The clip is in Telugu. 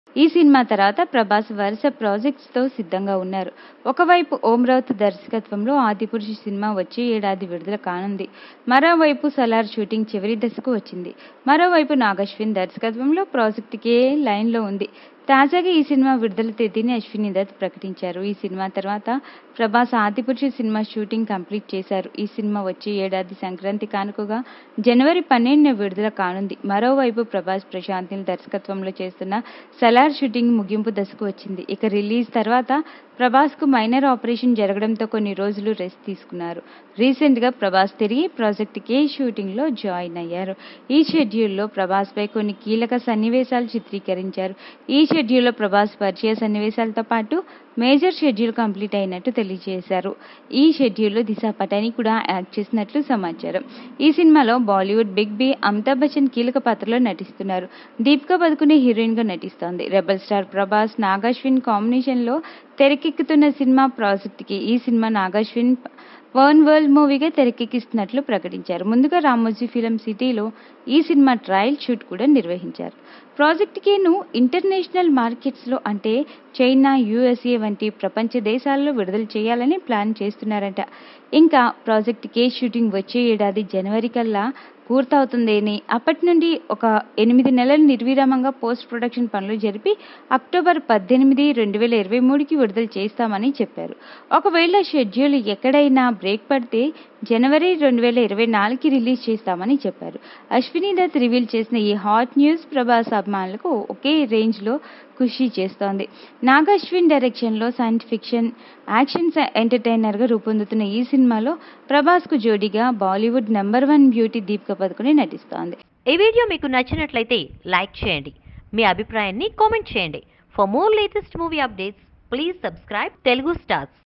ఈ సినిమా తర్వాత ప్రభాస్ వరుస ప్రాజెక్ట్స్తో సిద్ధంగా ఉన్నారు ఒకవైపు ఓం రౌత్ దర్శకత్వంలో ఆదిపురుషు సినిమా వచ్చే ఏడాది విడుదల కానుంది మరోవైపు సలార్ షూటింగ్ చివరి దశకు వచ్చింది మరోవైపు నాగశ్విన్ దర్శకత్వంలో ప్రాజెక్ట్ కే లైన్లో ఉంది తాజాగా ఈ సినిమా విడుదల తేదీని అశ్విని దత్ ప్రకటించారు ఈ సినిమా తర్వాత Prabhas Adipurush cinema shooting complete చేశారు ఈ సినిమా వచ్చే ఏడాది సంక్రాంతి కానుకగా జనవరి పన్నెండున విడుదల కానుంది మరోవైపు ప్రభాస్ ప్రశాంత్ నీల్ దర్శకత్వంలో చేస్తున్న సలార్ షూటింగ్ ముగింపు దశకు వచ్చింది ఇక రిలీజ్ తర్వాత ప్రభాస్కు మైనర్ ఆపరేషన్ జరగడంతో కొన్ని రోజులు రెస్ట్ తీసుకున్నారు రీసెంట్గా ప్రభాస్ తిరిగి ప్రాజెక్ట్ కే షూటింగ్లో జాయిన్ అయ్యారు ఈ షెడ్యూల్లో ప్రభాస్పై కొన్ని కీలక సన్నివేశాలు చిత్రీకరించారు ఈ షెడ్యూల్లో ప్రభాస్ పరిచయ సన్నివేశాలతో పాటు మేజర్ షెడ్యూల్ కంప్లీట్ అయినట్టు తెలియజేశారు ఈ షెడ్యూల్లో దిశా పటాని కూడా యాక్ట్ చేసినట్లు సమాచారం ఈ సినిమాలో Bollywood big B Amitabh Bachchan కీలక పాత్రలో నటిస్తున్నారు దీపికా పదుకునే హీరోయిన్గా నటిస్తోంది రెబల్ స్టార్ ప్రభాస్ నాగాశ్విన్ కాంబినేషన్లో తెరకెక్కుతున్న సినిమా ప్రాజెక్ట్కి ఈ సినిమా నాగాశ్విన్ వన్ వరల్డ్ మూవీగా తెరకెక్కిస్తున్నట్లు ప్రకటించారు ముందుగా రామోజీ ఫిలిం సిటీలో ఈ సినిమా ట్రయల్ షూట్ కూడా నిర్వహించారు ప్రాజెక్ట్ కేను ఇంటర్నేషనల్ మార్కెట్స్లో అంటే చైనా యూఎస్ఏ వంటి ప్రపంచ దేశాల్లో విడుదల చేయాలని ప్లాన్ చేస్తున్నారట ఇంకా ప్రాజెక్ట్ కే షూటింగ్ వచ్చే ఏడాది జనవరి కల్లా పూర్తవుతుందని అప్పటి నుండి ఒక ఎనిమిది నెలలు నిర్విరామంగా పోస్ట్ ప్రొడక్షన్ పనులు జరిపి అక్టోబర్ పద్దెనిమిది రెండు వేల ఇరవై మూడుకి విడుదల చేస్తామని చెప్పారు ఒకవేళ షెడ్యూల్ ఎక్కడైనా బ్రేక్ పడితే జనవరి రెండు వేల ఇరవై నాలుగుకి రిలీజ్ చేస్తామని చెప్పారు అశ్విని దత్ రివీల్ చేసిన ఈ హాట్ న్యూస్ ప్రభాస్ అభిమానులకు ఒకే రేంజ్లో ఖుషి చేస్తోంది నాగాశ్విన్ డైరెక్షన్లో సైన్స్ ఫిక్షన్ యాక్షన్ ఎంటర్టైనర్గా రూపొందుతున్న ఈ సినిమాలో ప్రభాస్కు జోడీగా Bollywood number one beauty Deepika Padukone నటిస్తోంది ఈ వీడియో మీకు నచ్చినట్లయితే లైక్ చేయండి మీ అభిప్రాయాన్ని కామెంట్ చేయండి for more latest movie updates please subscribe Telugu stars